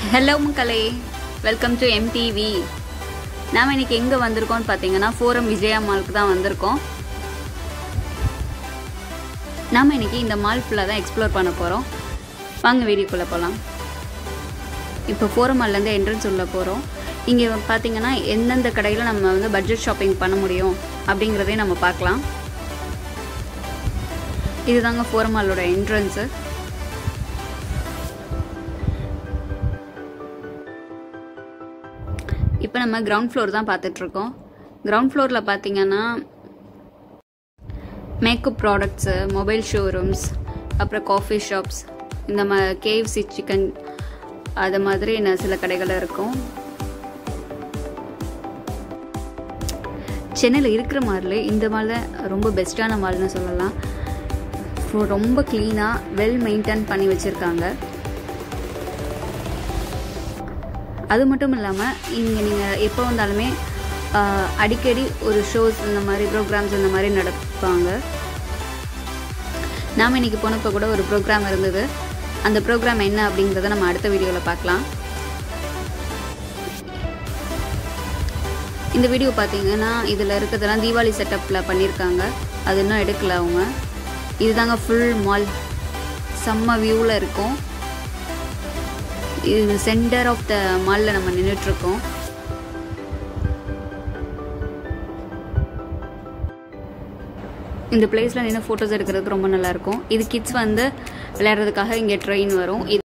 hello மக்களே welcome to MTV நாம் இன்னைக்கு எங்கே வந்திருக்கோம்னு பார்த்தீங்கன்னா ஃபோரம் விஜயா மாலுக்கு தான் வந்திருக்கோம் நாம் இன்னைக்கு இந்த மால் ஃபுல்லாக தான் எக்ஸ்ப்ளோர் பண்ண போகிறோம் வாங்க வீடியோக்குள்ளே போகலாம் இப்போ ஃபோரம் மால்லேருந்து என்ட்ரன்ஸ் உள்ள போகிறோம் இங்கே பார்த்தீங்கன்னா எந்தெந்த கடையில் நம்ம வந்து பட்ஜெட் ஷாப்பிங் பண்ண முடியும் அப்படிங்கிறதையும் நம்ம பார்க்கலாம் இதுதாங்க ஃபோரம் மாலோட என்ட்ரன்ஸு இப்போ நம்ம கிரவுண்ட் ஃப்ளோர் தான் பார்த்துட்ருக்கோம் கிரவுண்ட் ஃப்ளோரில் பார்த்தீங்கன்னா மேக்கப் ப்ராடக்ட்ஸு மொபைல் ஷோரூம்ஸ் அப்புறம் காஃபி ஷாப்ஸ் இந்த மா கேஎஃப்சி சிக்கன் அது மாதிரி நான் சில கடைகள் இருக்கும் சென்னையில் இருக்கிற மாலில் இந்த மாலில் ரொம்ப பெஸ்ட்டான மால்னு சொல்லலாம் ஸோ ரொம்ப க்ளீனாக வெல் மெயின்டைன் பண்ணி வச்சுருக்காங்க அது மட்டும் இல்லாமல் இங்கே நீங்கள் எப்போ வந்தாலுமே ஆஹ், அடிக்கடி ஒரு ஷோஸ் இந்த மாதிரி ப்ரோக்ராம்ஸ் இந்த மாதிரி நடப்பாங்க நாம் இன்னைக்கு போனப்போ கூட ஒரு ப்ரோக்ராம் இருந்தது அந்த ப்ரோக்ராம் என்ன அப்படிங்கிறத நம்ம அடுத்த வீடியோவில் பார்க்கலாம் இந்த வீடியோ பார்த்தீங்கன்னா இதில் இருக்கிறதெல்லாம் தீபாவளி செட்டப்பில் பண்ணியிருக்காங்க அது இன்னும் எடுக்கல அவங்க இதுதாங்க ஃபுல் மால் செம்ம வியூவில் இருக்கும் இது சென்டர் ஆஃப் த மாலில் நம்ம நின்றுட்டுருக்கோம் இந்த பிளேஸில் நின்று ஃபோட்டோஸ் எடுக்கிறதுக்கு ரொம்ப நல்லாயிருக்கும் இது கிட்ஸ் வந்து விளையாடுறதுக்காக இங்கே ட்ரெயின் வரும் இது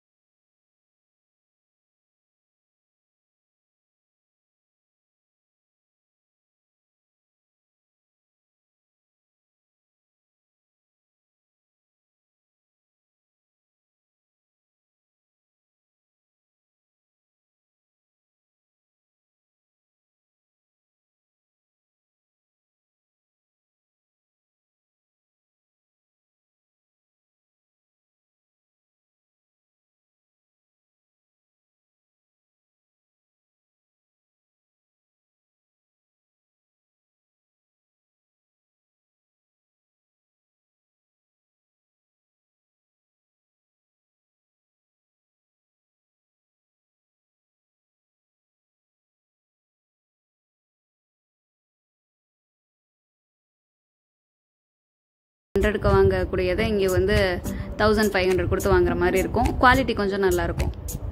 ஹண்ட்ரடுக்கு வாங்கக்கூடியதை இங்கே வந்து தௌசண்ட் ஃபைவ் ஹண்ட்ரட் கொடுத்து வாங்குற மாதிரி இருக்கும் குவாலிட்டி கொஞ்சம் நல்லா இருக்கும்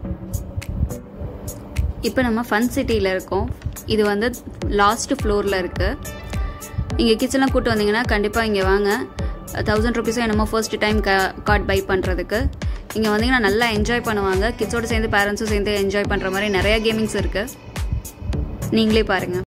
இப்போ நம்ம ஃபன் சிட்டியில் இருக்கோம் இது வந்து லாஸ்ட் ஃப்ளோரில் இருக்குது இங்கே கிச்சன்லாம் கூட்டு வந்தீங்கன்னா கண்டிப்பாக இங்கே வாங்க தௌசண்ட் ருபீஸும் என்னமோ ஃபர்ஸ்ட் டைம் க கார்ட் பை பண்ணுறதுக்கு இங்கே வந்தீங்கன்னா நல்லா என்ஜாய் பண்ணுவாங்க கிட்ஸோடு சேர்ந்து பேரண்ட்ஸும் சேர்ந்து என்ஜாய் பண்ணுற மாதிரி நிறையா கேமிங்ஸ் இருக்குது நீங்களே பாருங்கள்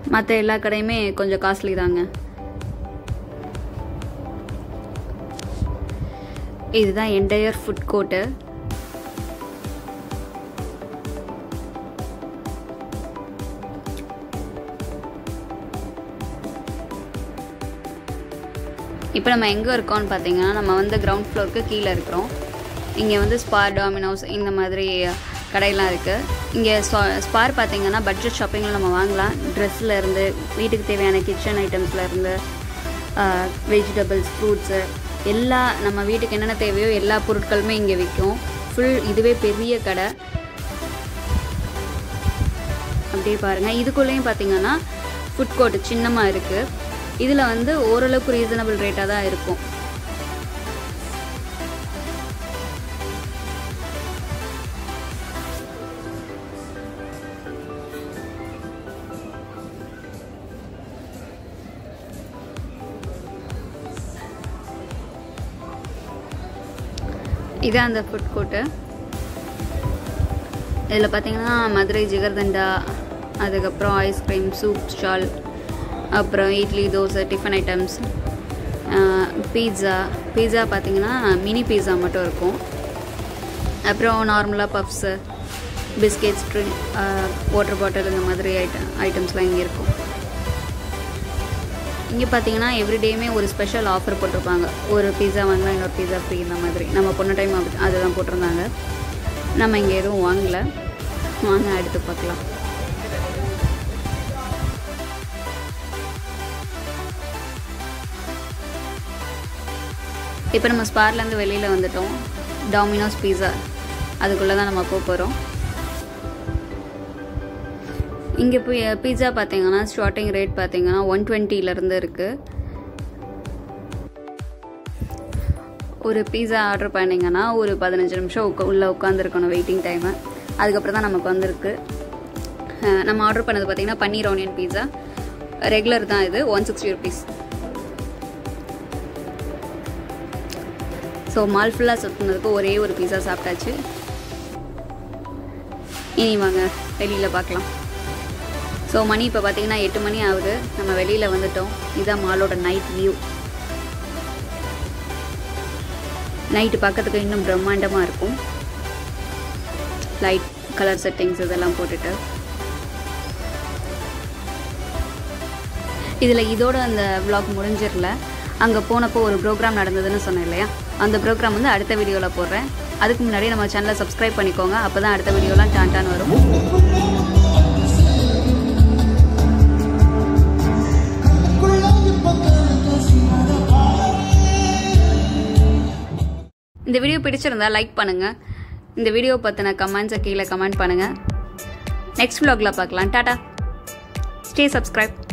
மற்ற எல்லா கடையுமே கொஞ்சம் காஸ்ட்லி தாங்க இதுதான் என்டையர் ஃபுட் கோர்ட்டு இப்போ நம்ம எங்கே இருக்கோம்னு பார்த்தீங்கன்னா நம்ம வந்து கிரவுண்ட் ஃப்ளோருக்கு கீழே இருக்கிறோம் இங்கே வந்து ஸ்பார் டாமினோஸ் இந்த மாதிரி கடையெல்லாம் இருக்குது இங்கே ஸ்பார் பார்த்தீங்கன்னா பட்ஜெட் ஷாப்பிங்கில் நம்ம வாங்கலாம் ட்ரெஸ்ஸில் இருந்து வீட்டுக்கு தேவையான கிச்சன் ஐட்டம்ஸில் இருந்து வெஜிடபிள்ஸ் ஃப்ரூட்ஸு எல்லா நம்ம வீட்டுக்கு என்னென்ன தேவையோ எல்லா பொருட்களுமே இங்கே விற்கும் ஃபுல் இதுவே பெரிய கடை அப்படியே பாருங்கள் இதுக்குள்ளேயும் பார்த்தீங்கன்னா ஃபுட் கோர்ட் சின்னமாக இருக்குது இதில் வந்து ஓரளவுக்கு ரீசனபிள் ரேட்டாக தான் இருக்கும் இதான் அந்த ஃபுட் கோர்ட்டு இதில் பார்த்தீங்கன்னா மதுரை ஜிகர்தண்டா அதுக்கப்புறம் ஐஸ்கிரீம் சூப் ஸ்டால் அப்புறம் idli dosa tiffin items pizza pizza பார்த்தீங்கன்னா மினி பீட்ஸா மட்டும் இருக்கும் அப்புறம் நார்மலாக puffs biscuits drink water bottle இந்த மாதிரி ஐட்டம் ஐட்டம்ஸ்லாம் இங்கே இருக்கும் இங்கே பார்த்தீங்கன்னா எவ்ரிடேயுமே ஒரு ஸ்பெஷல் ஆஃபர் போட்டிருப்பாங்க ஒரு பீஸா வாங்கினா இன்னொரு பீஸா ஃப்ரீ இந்த மாதிரி நம்ம போன டைம் அப்படி அதுதான் போட்டிருந்தாங்க நம்ம இங்கே எதுவும் வாங்கலை வாங்க அடுத்து பார்க்கலாம் இப்போ நம்ம ஸ்பார்லேருந்து வெளியில் வந்துட்டோம் டாமினோஸ் பீஸா அதுக்குள்ளே தான் நம்ம போக போகிறோம் இங்கே போய் பீஸா பார்த்தீங்கன்னா ஸ்டார்டிங் ரேட் பார்த்தீங்கன்னா ஒன் டுவெண்ட்டிலேருந்து இருக்குது ஒரு பீஸா ஆர்டர் பண்ணிங்கன்னா ஒரு பதினஞ்சு நிமிஷம் உட்கா உள்ளே உட்காந்துருக்கணும் வெயிட்டிங் டைமு அதுக்கப்புறம் தான் நமக்கு வந்திருக்கு நம்ம ஆர்டர் பண்ணது பார்த்தீங்கன்னா பன்னீர் ஆனியன் பீஸா ரெகுலர் தான் இது one sixty rupees so mall ஃபுல்லாக சுற்றுனதுக்கு ஒரே ஒரு பீஸா சாப்பிட்டாச்சு இனி வாங்க வெளியில் பார்க்கலாம் ஸோ மணி இப்போ பார்த்தீங்கன்னா எட்டு மணி ஆகுது நம்ம வெளியில் வந்துட்டோம் இதுதான் மாலோட நைட் வியூ நைட்டு பார்க்கறதுக்கு இன்னும் பிரம்மாண்டமாக இருக்கும் லைட் கலர் செட்டிங்ஸ் இதெல்லாம் போட்டுட்டு இதில் இதோட அந்த விளாக் முடிஞ்சிடல அங்கே போனப்போ ஒரு ப்ரோக்ராம் நடந்ததுன்னு சொன்னேன் இல்லையா அந்த ப்ரோக்ராம் வந்து அடுத்த வீடியோவில் போடுறேன் அதுக்கு முன்னாடி நம்ம சேனலை சப்ஸ்கிரைப் பண்ணிக்கோங்க அப்போ தான் அடுத்த வீடியோலாம் டான்டான் வரும் இந்த வீடியோ பிடிச்சிருந்தா லைக் பண்ணுங்கள் இந்த வீடியோ பற்றின கமெண்ட்ஸை கீழே கமெண்ட் பண்ணுங்கள் நெக்ஸ்ட் vlogல பார்க்கலாம் டாடா ஸ்டே சப்ஸ்கிரைப்